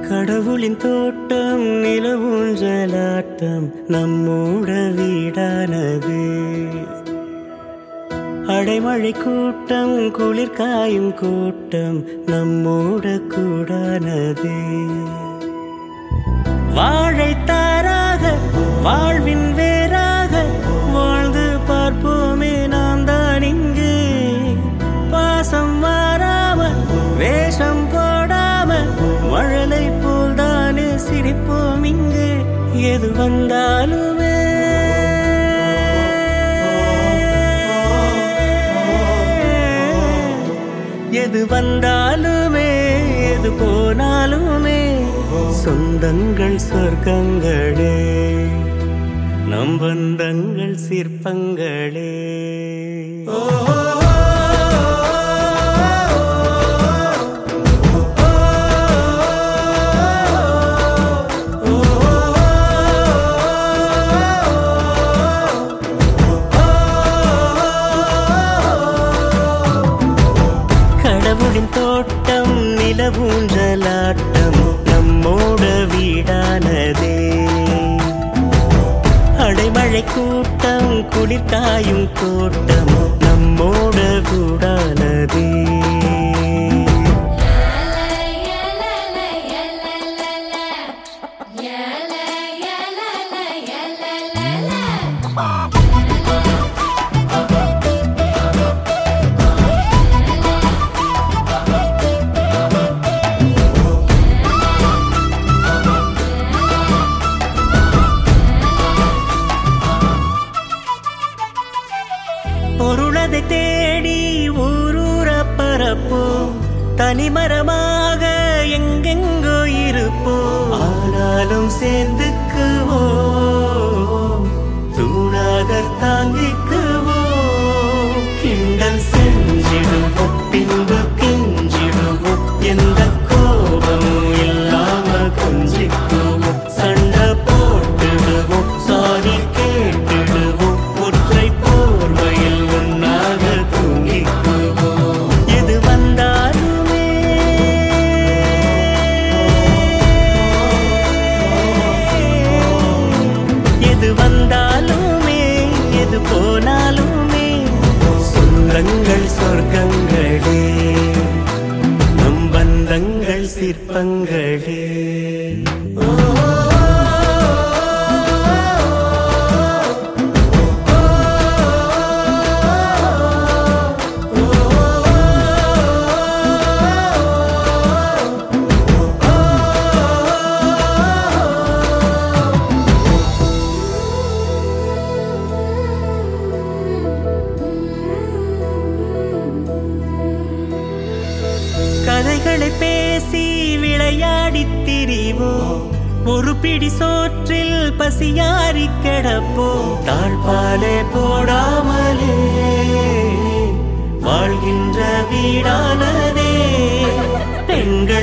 கடவுளின் தோட்டம் நிலவூஞ்சலாட்டம் நம்மோட வீடானது அடைமழை கூட்டம் குளிர் காயும் கூட்டம் நம்மோட கூடானது வாழைத்தாராக வாழ்வின் வேறாக வாழ்ந்து பார்ப்போமே நாம் தான் இங்கு பாசம் மாறாம வேஷம் போடாம மழலை போல் தானே சிரிப்போம் இங்கு எது வந்தாலுமே எது வந்தாலுமே எது போனாலுமே சொந்தங்கள் சொர்க்கங்களே நம் பந்தங்கள் சிற்பங்களே கடவுளின் தோட்டம் நிலவூஞ்சலாட்டம் நம்மோட வீடானதே அடைமழை கூட்டம் குளிர் காயும் கூட்டம் நம்மோட கூடானதே பொருளதை தேடி ஊரூர பரப்போம் தனிமரமாக எங்கெங்கோ இருப்போம் ஆனாலும் சேர்ந்துக்குவோம் தூணாக தாங்கிக்குவோம் கிண்டல் செஞ்சிடுவோம் பின்பு கெஞ்சிடுவோம் எந்த கோபமும் இல்லாம கொஞ்சிக்குவோம் சண்டை போட்டுடுவோம் சாரி கேட்டுடுவோம் ஒற்றை போர்வையில் ஒன்னாக தூங்கிக்குவோம் எது வந்தாலுமே எது வந்தாலுமே எது போனாலுமே சொந்தங்கள் சொர்க்கங்களே நம் பந்தங்கள் சிற்பங்களே கதைகளை பேசி விளையாடித் திரிவோம் ஒரு பிடி சோற்றில் பசியாரி கிடப்போம் தாழ்பாலே போடாமலே வாழ்கின்ற வீடானதே பெண்கள்